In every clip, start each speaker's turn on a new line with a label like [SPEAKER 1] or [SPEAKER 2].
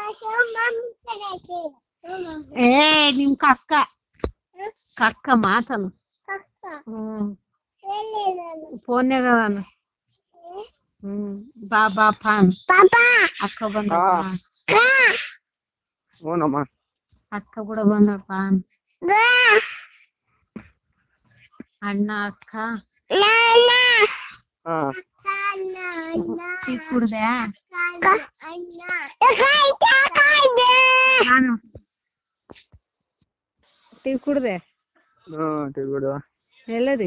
[SPEAKER 1] ಏ ನಿಮ್ ಕಕ್ಕ ಕಕ್ಕ ಮಾತನು ಹ್ಮ್ ಫೋನ್ಯಾಗ ಅದಾನ ಹ್ಮ್ ಬಾ ಬಾ ಫಾನ್ ಅಕ್ಕ ಬಂದ
[SPEAKER 2] ಹಾ. ಹ್ಞೂನಮ್ಮ
[SPEAKER 1] ಅಕ್ಕ ಕೂಡ ಬಂದಪ್ಪ ಅಣ್ಣ ಅಕ್ಕ
[SPEAKER 2] ಹಾ
[SPEAKER 1] ಟೀ ಕುಡ್ದೆ ನಾನು ಟೀ ಕುಡ್ದೆ
[SPEAKER 2] ಹ್ಞೂ ಟೀ ಬಿಡು
[SPEAKER 1] ಎಲ್ಲದಿ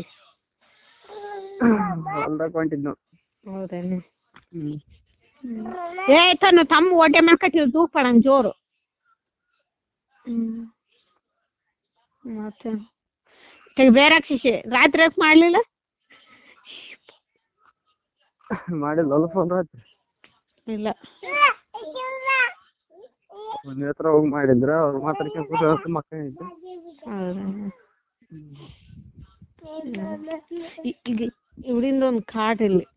[SPEAKER 2] ಹೊಲ್ದಾಗ ಹೊಂಟಿದ್ನು
[SPEAKER 1] ಹೌದೇನು
[SPEAKER 2] ಹ್ಮ್
[SPEAKER 1] ಏ ತನ್ನ ತಮ್ಮ ಹೊಟ್ಟೆ ಮಾಡ್ಕಟ್ಟಿವ್ ತೂಕ್ ಜೋರು ಹ್ಮ್ ಮತ್ತೆ ಈಗ ಬೇರೆ ಶಿಶಿ ರಾತ್ರಿ ಯಾಕ್ ಮಾಡ್ಲಿಲ್ಲ
[SPEAKER 2] ಮಾಡಿಲ್ಲ ಅಲ್ಲ ಫೋನ್ ರಾತ್ರಿ
[SPEAKER 1] ಇಲ್ಲ
[SPEAKER 2] ಮನೆ ಹತ್ರ ಹೋಗಿ ಮಾಡಿದ್ರ ಅವ್ರು ಮಾತಾಡ್ಕೊಂಡ್ ಕೂತ್ರು ಮಕ್ಕಳಿದ್ದೆ
[SPEAKER 1] ಹೌದಾ ಇ- ಇಲ್ಲಿ ಇವರಿಂದ ಒಂದು ಕಾಟ್ ಇಲ್ಲಿ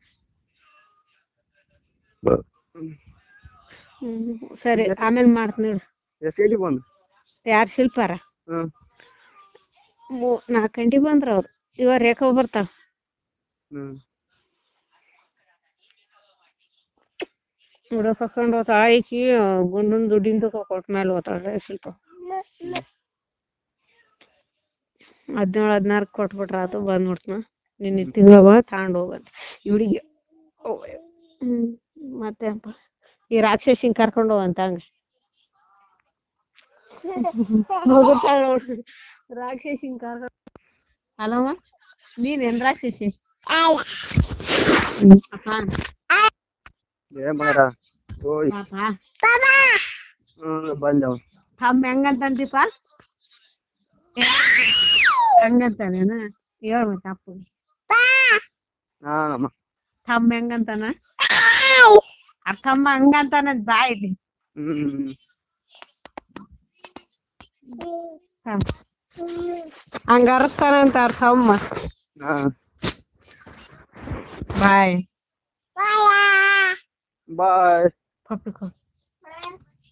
[SPEAKER 1] ಹ್ಮ್ ಸರಿ ಆಮೇಲೆ ಮಾಡ್ತೀನಿ ನೋಡು
[SPEAKER 2] ಎಷ್ಟು ಗಂಟೆಗೆ ಬಂದು
[SPEAKER 1] ಯಾರು ಶಿಲ್ಪಾರ
[SPEAKER 2] ಹ್ಞೂ
[SPEAKER 1] ಮೂ ನಾಲ್ಕು ಗಂಟೆಗೆ ಬಂದ್ರ ಅವ್ರು ಇವ ರೇಖಾ ಬರ್ತಾಳ
[SPEAKER 2] ಹ್ಞೂ
[SPEAKER 1] ಹುಡುಗ ಕರ್ಕೊಂಡು ಹೋಗ್ತಾಳ ಈಕಿ ಗುಂಡನ್ ದುಡ್ಡಿಂದ ಕೊಟ್ಟ ಮೇಲೆ ಹೋಗ್ತಾಳ ಶಿಲ್ಪ ಹದಿನೇಳು ಹದಿನಾರು ಕೊಟ್ಬಿಟ್ರ ಆತು ಬಂದ್ಬಿಡ್ತನ ನಿನ್ನೆ ತಿಂಗಳವ ತಗೊಂಡ್ ಹೋಗಂತ ಇವಳಿಗೆ ಹ್ಮ್ ಮತ್ತೆಪ್ಪ ಈ ರಾಕ್ಷಸಿನ್ ಕರ್ಕೊಂಡು ಹೋಗಂತ ಹಂಗ ಹೋಗುತ್ತಾಳ ನೋಡ್ರಿ ರಾಕ್ಷಸಿನ್ ಕರ್ಕೊಂಡು ಅಲ್ಲಮ್ಮ ನೀನೇನ್ ರಾಕ್ಷಸಿ ಹ್ಮ್. ಅಪ್ಪ
[SPEAKER 2] ಏ ಮಗರ ಓಯ್
[SPEAKER 1] ಪಾಪ
[SPEAKER 2] ಹ್ಞೂ ಬಂದವ
[SPEAKER 1] ತಮ್ಮ ಹೆಂಗಂತಂದಿಪ್ಪ ಹಂಗಂತಾನೇನ ಹೇಳ್ ಮತ್ತೆ ಅಪ್ಪು
[SPEAKER 2] ಹಾಂ
[SPEAKER 1] ತಮ್ಮ ಹೆಂಗಂತಾನ ಆ ತಮ್ಮ ಹಂಗಂತಾನ ಬಾಯಿಲಿ
[SPEAKER 2] ಹ್ಞೂ
[SPEAKER 1] ಹಂಗ ಅರಸ್ತಾನಂತ ಅವ್ರ ತಮ್ಮ
[SPEAKER 2] ಹಾಂ
[SPEAKER 1] ಬಾಯ್
[SPEAKER 2] ಬಾಯ್
[SPEAKER 1] ಪಪ್ಪಿ ಕೊಡು.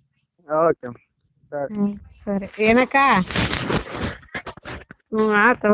[SPEAKER 2] ಓಕೆ ಸರಿ
[SPEAKER 1] ಹ್ಮ್ ಸರಿ ಏನಕ್ಕ ಹ್ಮ್ ಆತು